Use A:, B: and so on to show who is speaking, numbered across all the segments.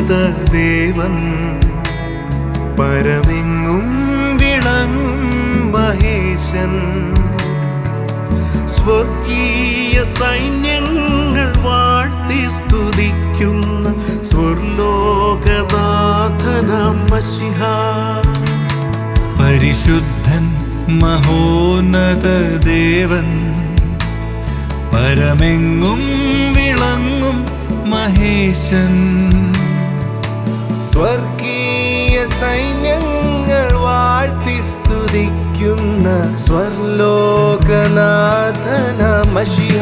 A: മഹോന്നത ദേവൻ പരമെങ്ങും വിളങ്ങും മഹേശൻ സ്വർഗീയ സൈന്യങ്ങൾ വാഴ്ത്തി സ്തുതിക്കുന്ന സ്വർലോകനാഥനാം മഷിഹ പരിശുദ്ധൻ മഹോന്നത ദേവൻ പരമെങ്ങും വിളങ്ങും മഹേശൻ സ്വർഗീയ സൈന്യങ്ങൾ വാഴ്ത്തി സ്തുതിക്കുന്ന സ്വർലോകനാഥന മഷിഹ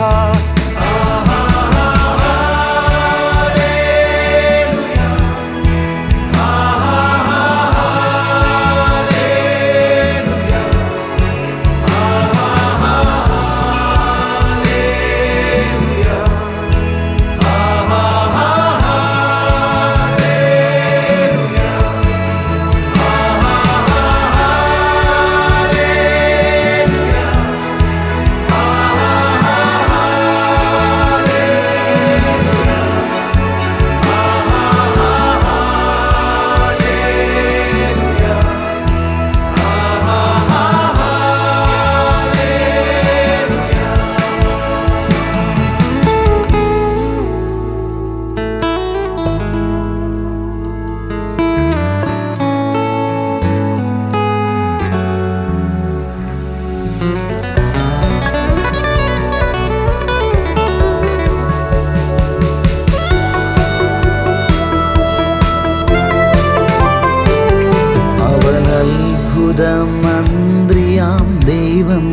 B: അവൻ അത്ഭുത മന്ത്രിയാം ദൈവം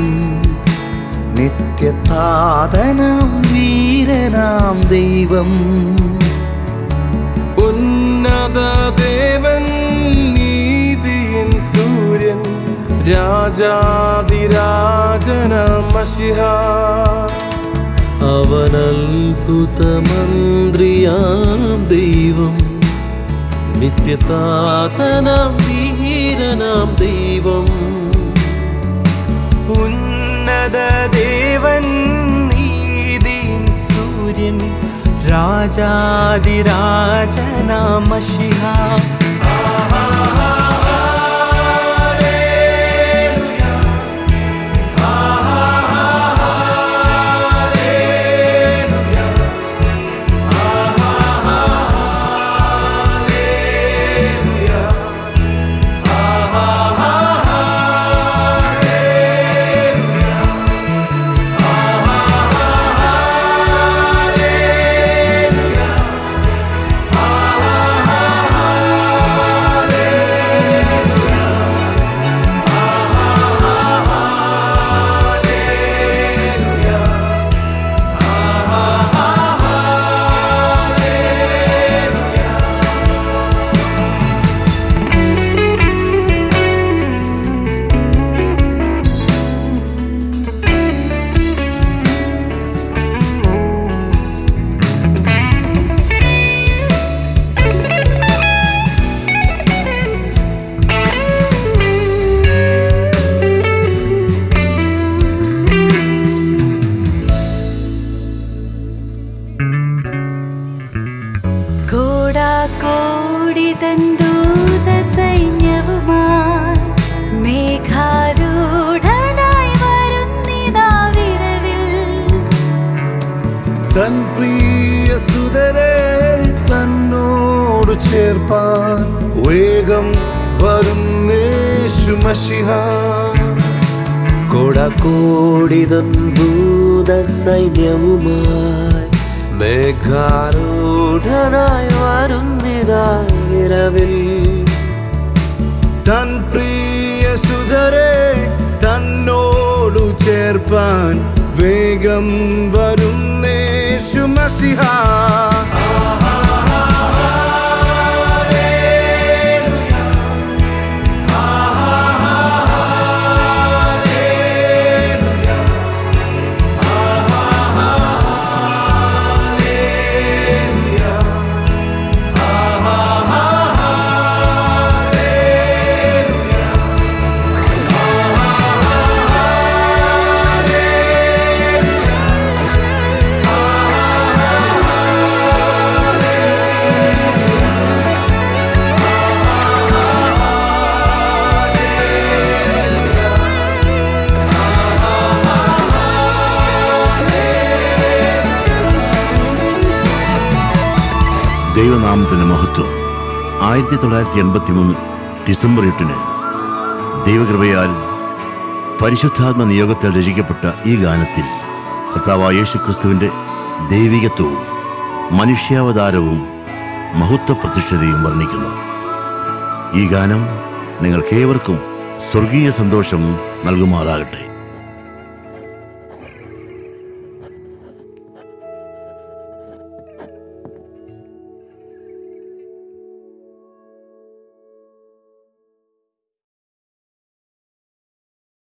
B: നിത്യതാതനാം വീരനാം ദൈവം
A: ഉന്നത ദേവൻ നീതിയിൻ സൂര്യൻ രാജാതിരാജനാം മഷിഹ
B: അവൻ അത്ഭുത മന്ത്രിയാം ദൈവം നിത്യതാതനാം വീരനാം ദൈവം
A: ഉന്നത ദേവൻ നീതിയിൻ സൂര്യൻ രാജാതിരാജനാം മഷിഹ
C: കോടാകോടി തന്തൂത സൈന്യവുമായി മേഘാരൂഢനായി വരുന്നിതാ വിരവിൽ
A: തൻ പ്രിയ സുതരെ തന്നോട് ചേർപ്പാൻ വേഗം വരുന്നേശു മഷിഹ
B: കോടാക്കോടിതം ഭൂത സൈന്യവുമായി മേഘാരൂഢനായി വരുന്നിതാവിരവിൽ
A: തൻ പ്രിയ സുതരെ തന്നോടു ചേർപ്പാൻ വേഗം വരുന്നേശു മഷിഹ
D: ദൈവനാമത്തിന് മഹത്വം ആയിരത്തി തൊള്ളായിരത്തി എൺപത്തി മൂന്ന് ഡിസംബർ എട്ടിന് ദൈവകൃപയാൽ പരിശുദ്ധാത്മ നിയോഗത്തിൽ രചിക്കപ്പെട്ട ഈ ഗാനത്തിൽ കർത്താവായ യേശു ക്രിസ്തുവിൻ്റെ ദൈവികത്വവും മനുഷ്യാവതാരവും മഹത്വ പ്രതിഷ്ഠതയും വർണ്ണിക്കുന്നു ഈ ഗാനം നിങ്ങൾക്കേവർക്കും സ്വർഗീയ സന്തോഷം നൽകുമാറാകട്ടെ